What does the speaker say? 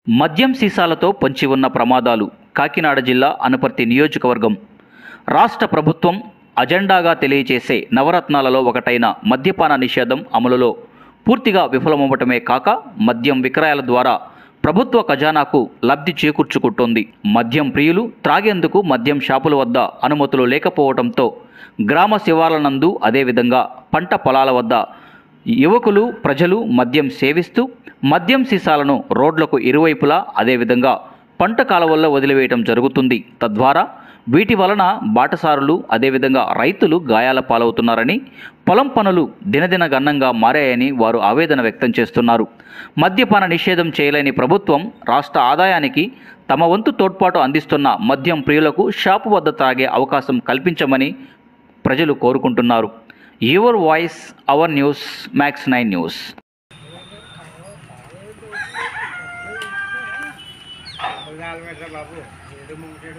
మద్యం సీసాలతో పొంచి ఉన్న ప్రమాదాలు కాకినాడ జిల్లా అనపర్తి నియోజకవర్గం రాష్ట్ర ప్రభుత్వం అజెండాగా తెలియచేసే నవరత్నాలలో ఒకటైన మద్యపాన నిషేధం అమలులో పూర్తిగా విఫలమవ్వటమే కాక మద్యం విక్రయాల ద్వారా ప్రభుత్వ ఖజానాకు లబ్ధి చేకూర్చుకుంటోంది మద్యం ప్రియులు త్రాగేందుకు మద్యం షాపుల వద్ద అనుమతులు లేకపోవడంతో గ్రామ శివార్లనందు అదేవిధంగా పంట పొలాల వద్ద యువకులు ప్రజలు మద్యం సేవిస్తూ మద్యం సీసాలను రోడ్లకు ఇరువైపులా అదేవిధంగా పంట కాలవల్లో వదిలివేయటం జరుగుతుంది తద్వారా వీటి వలన బాటసారులు అదేవిధంగా రైతులు గాయాల పాలవుతున్నారని పొలం పనులు దినదిన గన్నంగా మారాయని వారు ఆవేదన వ్యక్తం చేస్తున్నారు మద్యపాన నిషేధం చేయలేని ప్రభుత్వం రాష్ట్ర ఆదాయానికి తమ వంతు తోడ్పాటు అందిస్తున్న మద్యం ప్రియులకు షాపు వద్ద తాగే అవకాశం కల్పించమని ప్రజలు కోరుకుంటున్నారు your voice our news Max nine news Bengal में सब बाबू ఏడు ముంగేడు